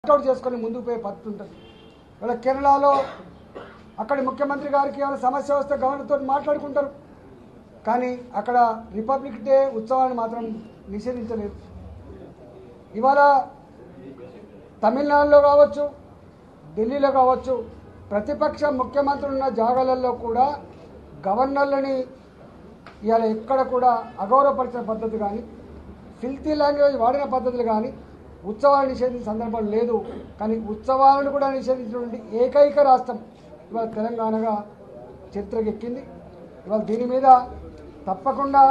out చేసుకొని ముందుకు పోయే పద్ధతి ఉంటుంది ఇవాళ కేరళలో అక్కడి ముఖ్యమంత్రి గారికి ఏమైనా సమస్య వస్తే గవర్నర్తో మాట్లాడుకుంటారు కానీ అక్కడ రిపబ్లిక్ డే ఉత్సవాన్ని మాత్రం నిషేధించలేదు ఇవాళ తమిళనాడులో కావచ్చు ఢిల్లీలో కావచ్చు ప్రతిపక్ష ముఖ్యమంత్రులు ఉన్న జాగాలలో కూడా గవర్నర్లని ఇవాళ ఎక్కడ కూడా అగౌరవపరిచిన పద్ధతి కానీ ఫిల్తీ లాంగ్వేజ్ వాడిన పద్ధతులు కానీ ఉత్సవాలు నిషేధించిన సందర్భం లేదు కానీ ఉత్సవాలను కూడా నిషేధించినటువంటి ఏకైక రాష్ట్రం ఇవాళ తెలంగాణగా చరిత్రకెక్కింది ఇవాళ దీని మీద తప్పకుండా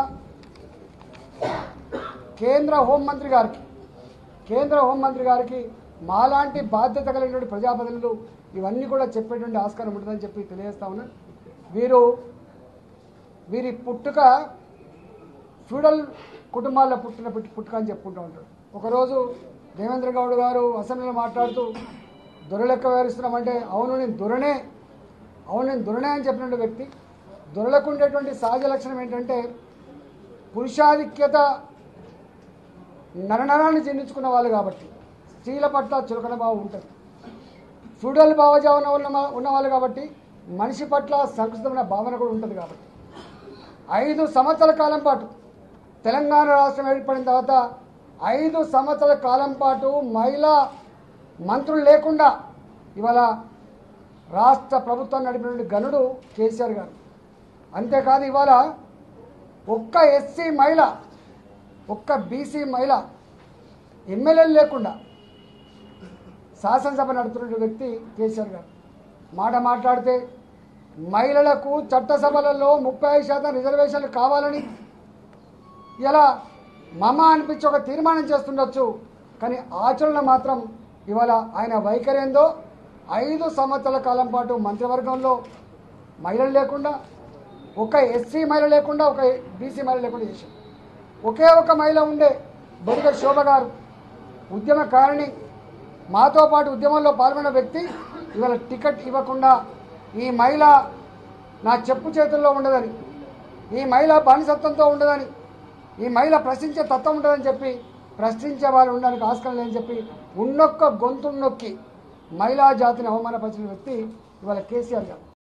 కేంద్ర హోంమంత్రి గారికి కేంద్ర హోంమంత్రి గారికి మాలాంటి బాధ్యత కలిగినటువంటి ప్రజాప్రతినిధులు ఇవన్నీ కూడా చెప్పేటువంటి ఆస్కారం ఉంటుందని చెప్పి తెలియజేస్తా ఉన్నాను వీరు వీరి పుట్టుక ఫ్యూడల్ కుటుంబాల్లో పుట్టిన పుట్టి- పుట్టుక అని చెప్పుకుంటూ ఉంటాడు ఒకరోజు దేవేంద్ర గౌడ్ గారు అసెంబ్లీలో మాట్లాడుతూ దొరలెక్క వివరిస్తున్నామంటే అవును నేను దొరనే అవును నేను దొరనే అని చెప్పిన వ్యక్తి దొరలకు ఉండేటువంటి సహజ లక్షణం ఏంటంటే పురుషాధిక్యత నరనరాన్ని చెందించుకున్న వాళ్ళు కాబట్టి స్త్రీల పట్ల చులకన భావం ఉంటుంది ఫ్యూడల్ భావజావన ఉన్న ఉన్నవాళ్ళు కాబట్టి మనిషి పట్ల సంకుచితమైన భావన కూడా ఉంటుంది కాబట్టి ఐదు సంవత్సరాల కాలం పాటు తెలంగాణ రాష్ట్రం ఏర్పడిన తర్వాత ఐదు సంవత్సరాల కాలం పాటు మహిళా మంత్రులు లేకుండా ఇవాళ రాష్ట్ర ప్రభుత్వం నడిపినటువంటి గనుడు కేసీఆర్ గారు అంతేకాదు ఇవాళ ఒక్క ఎస్సీ మహిళ ఒక్క బీసీ మహిళ ఎమ్మెల్యేలు లేకుండా శాసనసభ నడుపుతున్న వ్యక్తి కేసీఆర్ గారు మాట మాట్లాడితే మహిళలకు చట్టసభలలో ముప్పై ఐదు శాతం రిజర్వేషన్లు కావాలని ఇలా మమ అనిపించి ఒక తీర్మానం చేస్తుండొచ్చు కానీ ఆచరణ మాత్రం ఇవాళ ఆయన వైఖరి ఏందో ఐదు సంవత్సరాల కాలం పాటు మంత్రివర్గంలో మహిళలు లేకుండా ఒక ఎస్సీ మహిళ లేకుండా ఒక బీసీ మహిళ లేకుండా చేశారు ఒకే ఒక మహిళ ఉండే బొడిగ శోభ గారు ఉద్యమకారిణి మాతో పాటు ఉద్యమంలో పాల్గొన్న వ్యక్తి ఇవాళ టికెట్ ఇవ్వకుండా ఈ మహిళ నా చెప్పు చేతుల్లో ఉండదని ఈ మహిళ బానిసత్వంతో ఉండదని ఈ మహిళ ప్రశ్నించే తత్వం ఉండదని చెప్పి ప్రశ్నించే వాళ్ళు ఉండడానికి ఆస్కారం లేదని చెప్పి ఉన్నొక్క గొంతు నొక్కి మహిళా జాతిని అవమానపరిచిన వ్యక్తి ఇవాళ కేసీఆర్ గారు